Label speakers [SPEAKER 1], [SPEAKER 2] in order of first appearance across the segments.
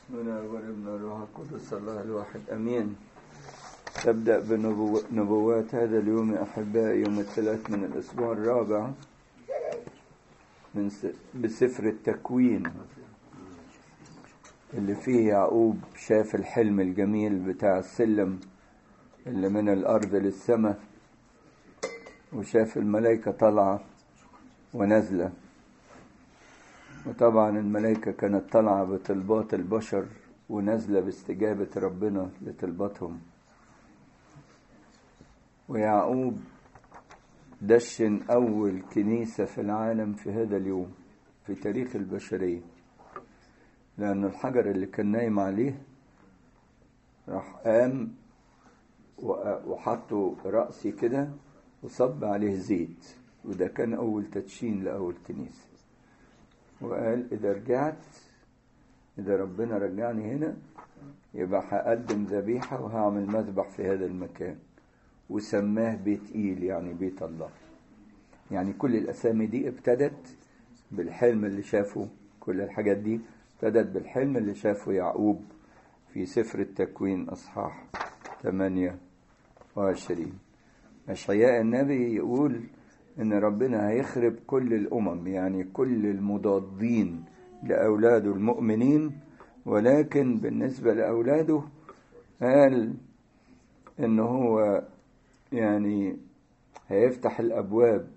[SPEAKER 1] من والابن الروح القدس الله الواحد امين تبدا بنبوات هذا اليوم يا احبائي يوم الثلاث من الاسبوع الرابع من س... بسفر التكوين اللي فيه يعقوب شاف الحلم الجميل بتاع السلم اللي من الارض للسماء وشاف الملائكه طالعه ونازله وطبعا الملائكة كانت طالعة بطلبات البشر ونازلة باستجابة ربنا لطلباتهم ويعقوب دشن أول كنيسة في العالم في هذا اليوم في تاريخ البشرية لأن الحجر اللي كان نايم عليه راح قام وحطه رأسي كده وصب عليه زيت وده كان أول تدشين لأول كنيسة وقال إذا رجعت إذا ربنا رجعني هنا يبقى هقدم ذبيحة وهعمل مذبح في هذا المكان وسماه بيت إيل يعني بيت الله يعني كل الأسامي دي ابتدت بالحلم اللي شافه كل الحاجات دي ابتدت بالحلم اللي شافه يعقوب في سفر التكوين أصحاح 28 أشعياء النبي يقول ان ربنا هيخرب كل الامم يعني كل المضادين لاولاده المؤمنين ولكن بالنسبه لاولاده قال ان هو يعني هيفتح الابواب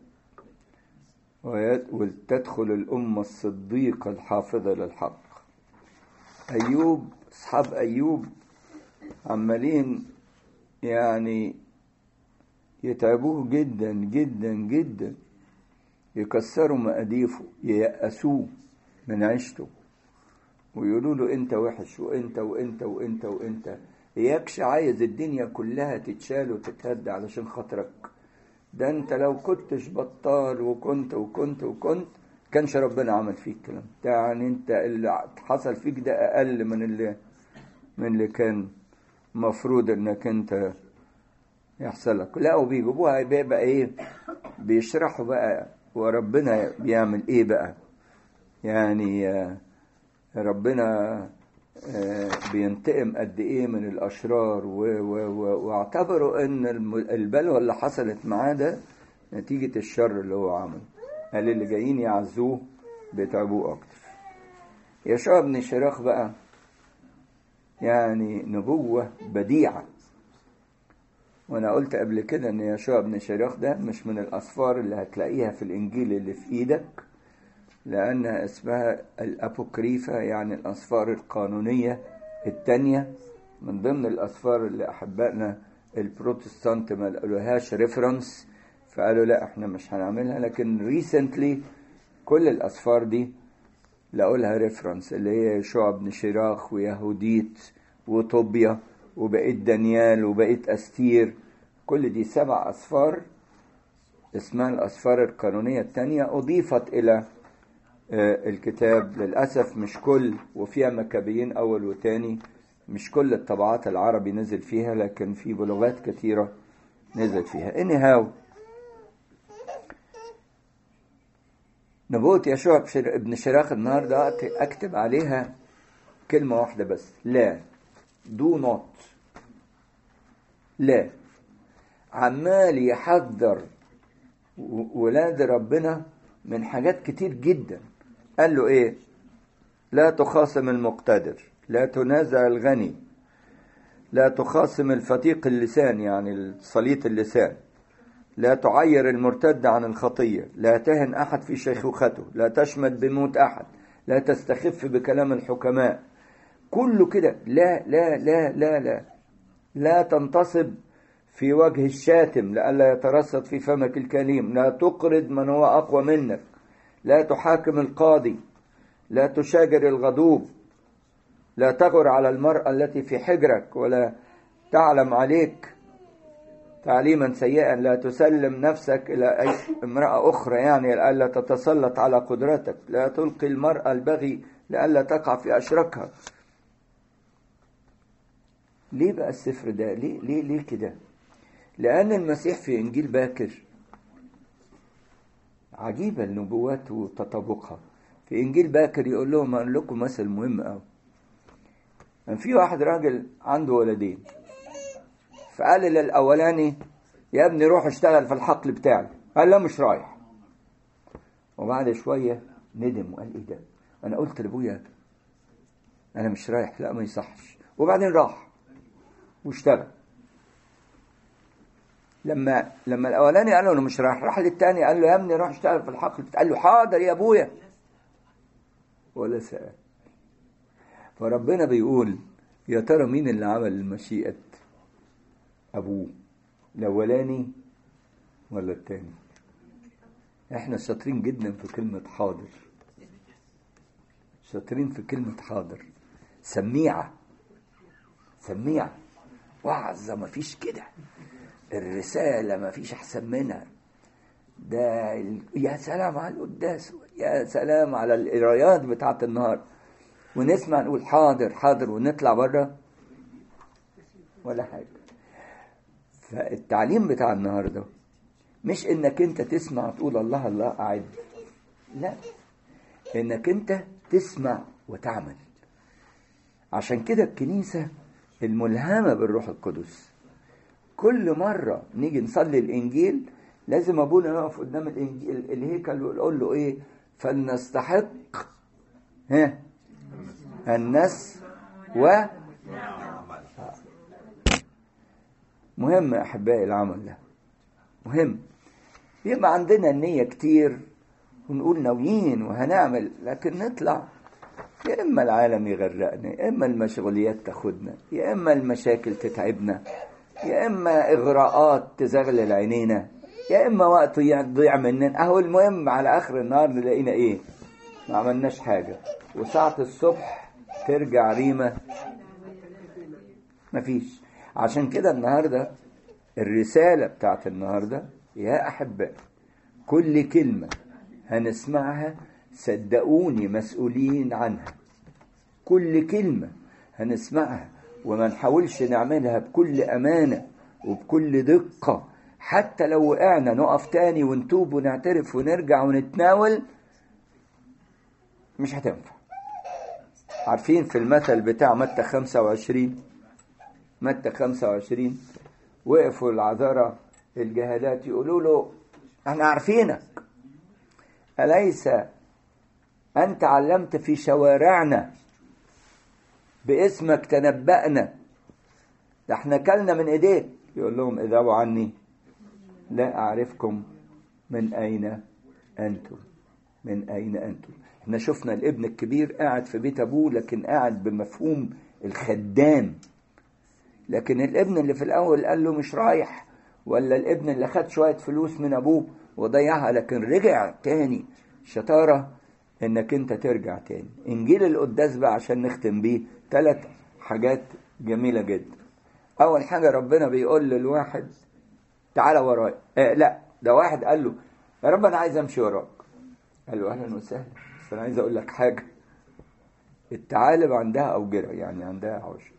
[SPEAKER 1] وتدخل الامه الصديقه الحافظه للحق ايوب اصحاب ايوب عمالين يعني يتعبوه جدا جدا جدا يكسروا مقاديفه ييأسوه من عيشته ويقولوا له انت وحش وانت وانت وانت وانت اياكش عايز الدنيا كلها تتشال وتتهد علشان خاطرك ده انت لو كنتش بطال وكنت وكنت وكنت كانش ربنا عمل فيك الكلام يعني انت اللي حصل فيك ده اقل من اللي من اللي كان مفروض انك انت يحصل لك لا وبيجيبوها بيبقى ايه بيشرحوا بقى وربنا بيعمل ايه بقى يعني ربنا بينتقم قد ايه من الاشرار واعتبروا ان البلوى اللي حصلت معاه ده نتيجة الشر اللي هو عمله قال اللي جايين يعزوه بيتعبوه اكتر يشوع بن شراخ بقى يعني نبوة بديعة وانا قلت قبل كده ان يشوع بن شراخ ده مش من الاسفار اللي هتلاقيها في الانجيل اللي في ايدك لانها اسمها الابوكريفة يعني الاسفار القانونية التانية من ضمن الاسفار اللي احبائنا البروتستانت ما لقولوهاش ريفرنس فقالوا لا احنا مش هنعملها لكن ريسنتلي كل الاسفار دي لقوا لها ريفرنس اللي هي يشوع بن شراخ ويهوديت وطوبيا وبقيت دانيال وبقيت أستير كل دي سبع أسفار اسمها الأسفار القانونية الثانية أضيفت إلى الكتاب للأسف مش كل وفيها مكابيين أول وتاني مش كل الطبعات العربي نزل فيها لكن في بلغات كثيرة نزل فيها anyhow نبوة يشوع ابن شراخ النهاردة أكتب عليها كلمة واحدة بس لا do not لا عمال يحذر ولاد ربنا من حاجات كتير جدا قال له ايه لا تخاصم المقتدر لا تنازع الغني لا تخاصم الفتيق اللسان يعني صليط اللسان لا تعير المرتد عن الخطية لا تهن أحد في شيخوخته لا تشمت بموت أحد لا تستخف بكلام الحكماء كله كده لا لا لا لا لا لا تنتصب في وجه الشاتم لئلا يترصد في فمك الكليم لا تقرض من هو أقوى منك لا تحاكم القاضي لا تشاجر الغضوب لا تغر على المرأة التي في حجرك ولا تعلم عليك تعليما سيئا لا تسلم نفسك إلى أي امرأة أخرى يعني لئلا تتسلط على قدرتك لا تلقي المرأة البغي لئلا تقع في أشركها ليه بقى السفر ده ليه ليه ليه كده لأن المسيح في إنجيل باكر عجيبة النبوات وتطابقها في إنجيل باكر يقول لهم أقول لكم مثل مهم أوي كان في واحد راجل عنده ولدين فقال للاولاني يا ابني روح اشتغل في الحقل بتاعي قال لا مش رايح وبعد شويه ندم وقال ايه ده انا قلت لابويا انا مش رايح لا ما يصحش وبعدين راح واشتغل لما لما الاولاني قال له انا مش رايح راح للتاني قال له يا ابني روح اشتغل في الحقل قال له حاضر يا ابويا ولا سأل فربنا بيقول يا ترى مين اللي عمل مشيئة أبوه الأولاني ولا التاني احنا شاطرين جدا في كلمة حاضر شاطرين في كلمة حاضر سميعة سميعة وعظة مفيش كده الرسالة مفيش أحسن منها ده ال... يا سلام على القداس يا سلام على القرايات بتاعت النهار ونسمع نقول حاضر حاضر ونطلع بره ولا حاجة فالتعليم بتاع النهارده مش انك انت تسمع تقول الله الله قاعد لا انك انت تسمع وتعمل عشان كده الكنيسة الملهمة بالروح القدس كل مرة نيجي نصلي الإنجيل لازم أبونا يقف قدام الإنجيل الهيكل ويقول له إيه فلنستحق ها الناس و مهم يا أحبائي العمل ده مهم يبقى عندنا النية كتير ونقول ناويين وهنعمل لكن نطلع يا إما العالم يغرقنا يا إما المشغوليات تاخدنا يا إما المشاكل تتعبنا يا إما إغراءات تزغلل عينينا يا إما وقت يضيع مننا أهو المهم على آخر النهار نلاقينا إيه ما عملناش حاجة وساعة الصبح ترجع ريمة مفيش عشان كده النهاردة الرسالة بتاعت النهاردة يا أحباء كل كلمة هنسمعها صدقوني مسؤولين عنها كل كلمة هنسمعها وما نحاولش نعملها بكل أمانة وبكل دقة حتى لو وقعنا نقف تاني ونتوب ونعترف ونرجع ونتناول مش هتنفع عارفين في المثل بتاع متى 25 متى 25 وقفوا العذارى الجهادات يقولوا له احنا عارفينك أليس أنت علمت في شوارعنا باسمك تنبأنا ده احنا كلنا من ايديك يقول لهم اذهبوا عني لا أعرفكم من أين أنتم من أين أنتم احنا شفنا الابن الكبير قاعد في بيت أبوه لكن قاعد بمفهوم الخدام لكن الابن اللي في الأول قال له مش رايح ولا الابن اللي خد شوية فلوس من أبوه وضيعها لكن رجع تاني شطارة انك انت ترجع تاني انجيل القداس بقى عشان نختم بيه ثلاث حاجات جميلة جدا اول حاجة ربنا بيقول للواحد تعالى ورايا آه لا ده واحد قال له يا رب انا عايز امشي وراك قال له اهلا وسهلا بس انا عايز اقول لك حاجة الثعالب عندها اوجرة يعني عندها عشر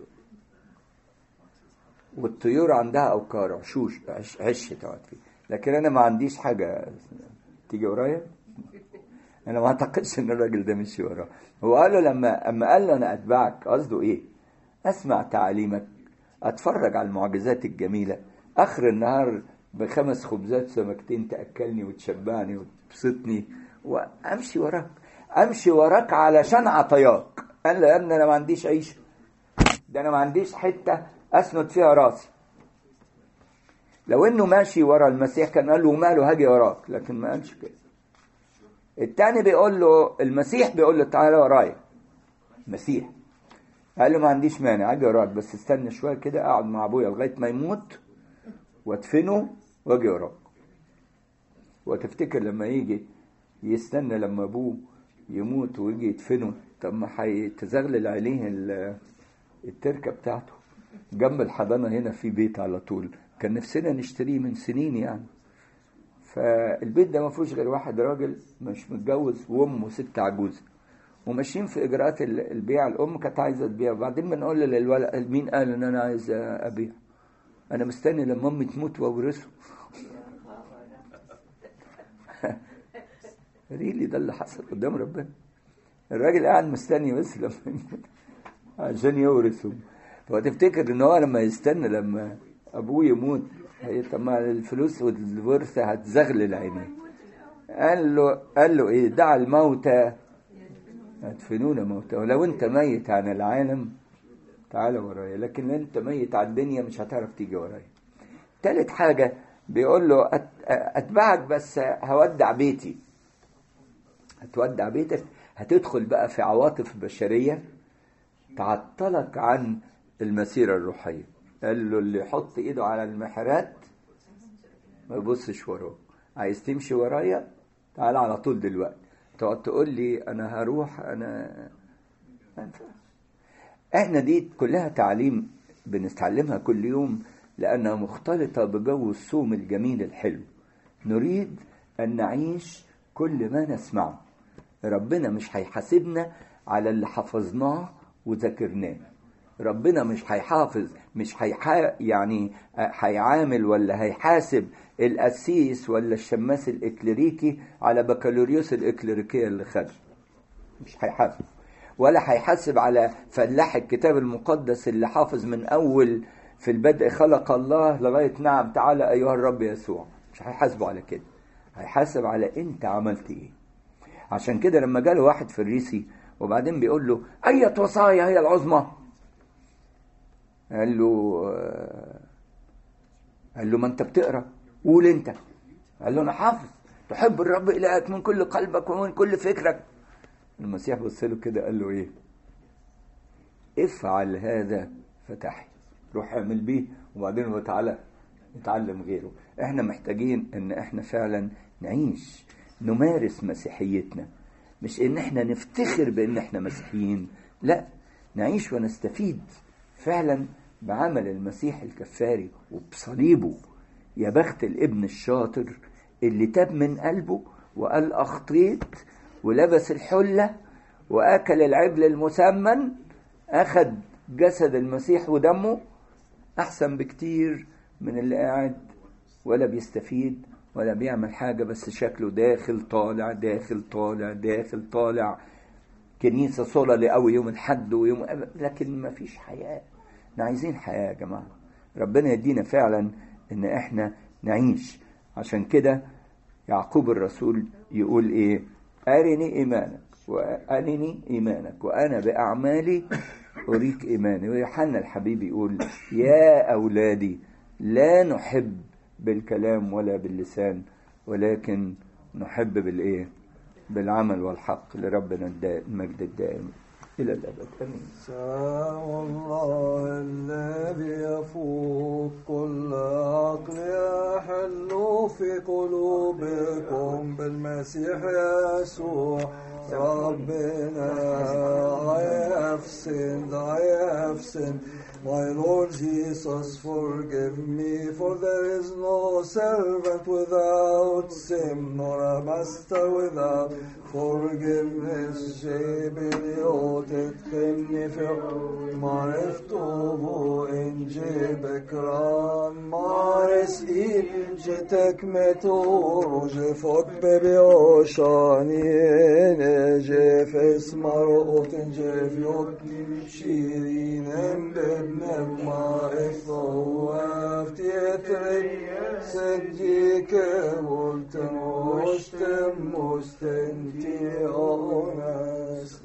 [SPEAKER 1] والطيور عندها اوكار عشوش عش, عش تقعد فيه لكن انا ما عنديش حاجة تيجي ورايا انا ما اعتقدش ان الراجل ده مشي وراه هو قال له لما اما قال له انا اتبعك قصده ايه اسمع تعاليمك اتفرج على المعجزات الجميله اخر النهار بخمس خبزات سمكتين تاكلني وتشبعني وتبسطني وامشي وراك امشي وراك علشان عطياك قال له يا ابني انا ما عنديش عيشه ده انا ما عنديش حته اسند فيها راسي لو انه ماشي ورا المسيح كان قال له ماله هاجي وراك لكن ما قالش كده التاني بيقول له المسيح بيقول له تعالى ورايا المسيح قال له ما عنديش مانع اجي وراك بس استنى شويه كده اقعد مع ابويا لغايه ما يموت وادفنه واجي وراك وتفتكر لما يجي يستنى لما ابوه يموت ويجي يدفنه طب ما هيتزغلل عليه التركه بتاعته جنب الحضانه هنا في بيت على طول كان نفسنا نشتريه من سنين يعني فالبيت ده ما فيهوش غير واحد راجل مش متجوز وامه ست عجوزه وماشيين في اجراءات البيع الام كانت عايزه تبيع وبعدين بنقول للولد مين قال ان انا عايز ابيع انا مستني لما امي تموت واورثه ريلي ده اللي حصل قدام ربنا الراجل قاعد مستني بس لما يموت عشان يورثوا فتفتكر ان هو لما يستنى لما ابوه يموت هي طب ما الفلوس والورثة هتزغلل عينيه قال له قال له ايه دع الموتى يدفنون موتى ولو انت ميت عن العالم تعال ورايا لكن انت ميت على الدنيا مش هتعرف تيجي ورايا تالت حاجة بيقول له أت- اتبعك بس هودع بيتي هتودع بيتك هتدخل بقى في عواطف بشرية تعطلك عن المسيرة الروحية قال له اللي يحط ايده على المحرات ما يبصش وراه عايز تمشي ورايا تعال على طول دلوقتي تقعد تقول لي انا هروح انا ما ينفعش احنا دي كلها تعليم بنتعلمها كل يوم لانها مختلطة بجو الصوم الجميل الحلو نريد ان نعيش كل ما نسمعه ربنا مش هيحاسبنا على اللي حفظناه وذاكرناه ربنا مش هيحافظ مش هيحا يعني هيعامل ولا هيحاسب القسيس ولا الشماس الإكليريكي على بكالوريوس الإكليريكية اللي خده مش هيحاسب ولا هيحاسب على فلاح الكتاب المقدس اللي حافظ من أول في البدء خلق الله لغاية نعم تعالى أيها الرب يسوع مش هيحاسبه على كده هيحاسب على أنت عملت إيه عشان كده لما جاله واحد فريسي وبعدين بيقول له أية وصايا هي العظمى قال له آه، قال له ما انت بتقرا قول انت قال له انا حافظ تحب الرب الهك من كل قلبك ومن كل فكرك المسيح بص له كده قال له ايه افعل هذا فتحي روح اعمل بيه وبعدين هو تعالى نتعلم غيره احنا محتاجين ان احنا فعلا نعيش نمارس مسيحيتنا مش ان احنا نفتخر بان احنا مسيحيين لا نعيش ونستفيد فعلا بعمل المسيح الكفاري وبصليبه يا بخت الابن الشاطر اللي تاب من قلبه وقال اخطيت ولبس الحله واكل العجل المسمن اخد جسد المسيح ودمه احسن بكتير من اللي قاعد ولا بيستفيد ولا بيعمل حاجه بس شكله داخل طالع داخل طالع داخل طالع كنيسه صلة قوي يوم الحد ويوم لكن ما فيش حياه احنا عايزين حياه يا جماعه ربنا يدينا فعلا ان احنا نعيش عشان كده يعقوب الرسول يقول ايه ارني ايمانك وارني ايمانك وانا باعمالي اريك ايماني ويوحنا الحبيب يقول يا اولادي لا نحب بالكلام ولا باللسان ولكن نحب بالايه بالعمل والحق لربنا الدا- المجد الدائم الى الابد امين
[SPEAKER 2] سلام الله الذي يفوق كل عقل يحل في قلوبكم بالمسيح يسوع ربنا I have sinned, I have sinned My Lord Jesus forgive me for there is no servant without sin nor a master without forgiveness جبلي تدخلني في معرفته إن جيبك ران مارس إن جتك متور جفوت ببيوشاني جف اسمر اوتن جف يوت شيرين ببنب ما افتوافت يتري سجيك ولتن وشتم مستنتي اونس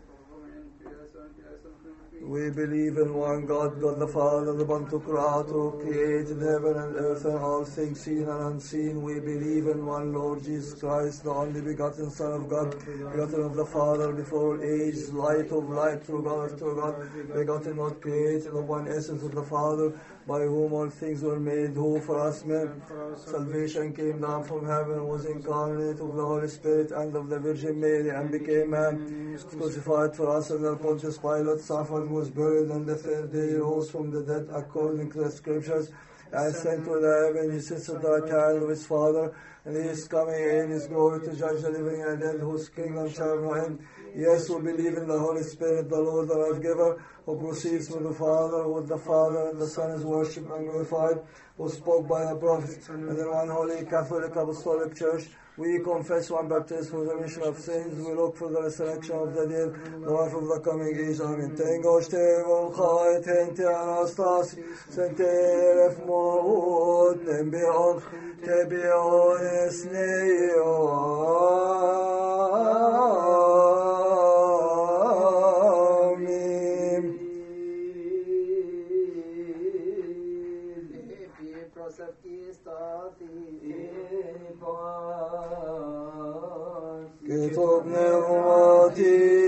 [SPEAKER 2] We believe in one God, God the Father, the Bantukratu, who created heaven and earth and all things seen and unseen. We believe in one Lord Jesus Christ, the only begotten Son of God, begotten of the Father before age, light of light, true God, true God, begotten, not created, of one essence of the Father, by whom all things were made, who for us men salvation came down from heaven, was incarnate of the Holy Spirit and of the Virgin Mary, and became man, crucified for us under Pontius Pilate, suffered, was buried, and the third day rose from the dead according to the Scriptures, and sent to the heaven, he sits at the right hand of his Father, and he is coming in his glory to judge the living and the dead, whose kingdom shall have no end. Yes, we believe in the Holy Spirit, the Lord, the life giver, who proceeds from the Father, who with the Father and the Son is worshipped and glorified, who spoke by the prophets, and in one holy Catholic Apostolic Church, We confess one baptism for the remission of sins. We look for the resurrection of the dead, the life of the coming age. Amen. Tengosh tevon chai tente anastas, sente eref mo'ud, nembeon, tebeon esneyo. Amen. Kitov Neumati